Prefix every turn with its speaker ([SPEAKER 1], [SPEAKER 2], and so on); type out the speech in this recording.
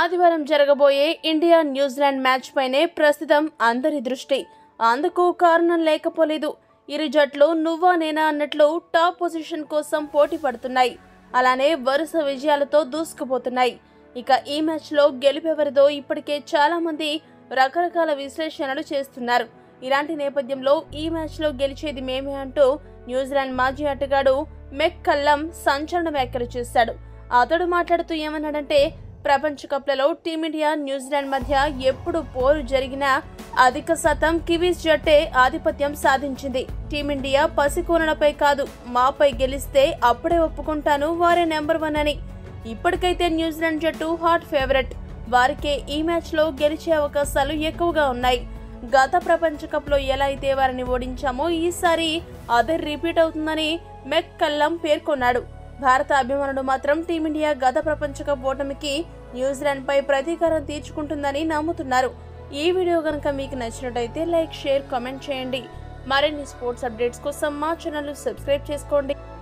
[SPEAKER 1] ఆదివారం జరగబోయే India New Zealand match పైనే ప్రస్తుతం అందరి దృష్టి అందుకు కారణం లేకపోలేదు ఇరు జట్లు నువ్వా నేనా అన్నట్లు టాప్ పొజిషన్ కోసం పోటీ పడుతున్నాయి అలానే వరుస విజయాలతో దూసుకుపోతున్నాయి ఇక ఈ మ్యాచ్లో గెలుపెవరిదో ఇప్పటికే చాలా మంది రకరకాల విశ్లేషణలు చేస్తున్నారు ఇలాంటి నేపథ్యంలో ఈ మ్యాచ్లో గెలిచేది మేమే అంటూ న్యూజిలాండ్ మాజీ ఆటగాడు మెక్ కల్లం సంచలన వ్యాఖ్యలు చేశాడు అతడు మాట్లాడుతూ ఏమన్నాడంటే ప్రపంచ కప్లలో టీమిండియా న్యూజిలాండ్ మధ్య ఎప్పుడు పోరు జరిగినా అధిక శాతం కివీస్ జట్టే ఆధిపత్యం సాధించింది టీమిండియా పసికూనలపై కాదు మాపై గెలిస్తే అప్పుడే ఒప్పుకుంటాను వారే నెంబర్ వన్ అని ఇప్పటికైతే న్యూజిలాండ్ జట్టు హాట్ ఫేవరెట్ వారికే ఈ మ్యాచ్లో గెలిచే అవకాశాలు ఎక్కువగా ఉన్నాయి గత ప్రపంచ కప్లో ఎలా అయితే వారిని ఓడించామో ఈసారి అదే రిపీట్ అవుతుందని మెక్ కల్లం పేర్కొన్నాడు భారత అభిమానులు మాత్రం టీమిండియా గత ప్రపంచ కప్ ఓటమికి న్యూజిలాండ్ పై ప్రతీకారం తీర్చుకుంటుందని నమ్ముతున్నారు ఈ వీడియో కనుక మీకు నచ్చినట్టయితే లైక్ షేర్ కామెంట్ చేయండి మరిన్ని స్పోర్ట్స్ అప్డేట్స్ కోసం మా ఛానల్ సబ్స్క్రైబ్ చేసుకోండి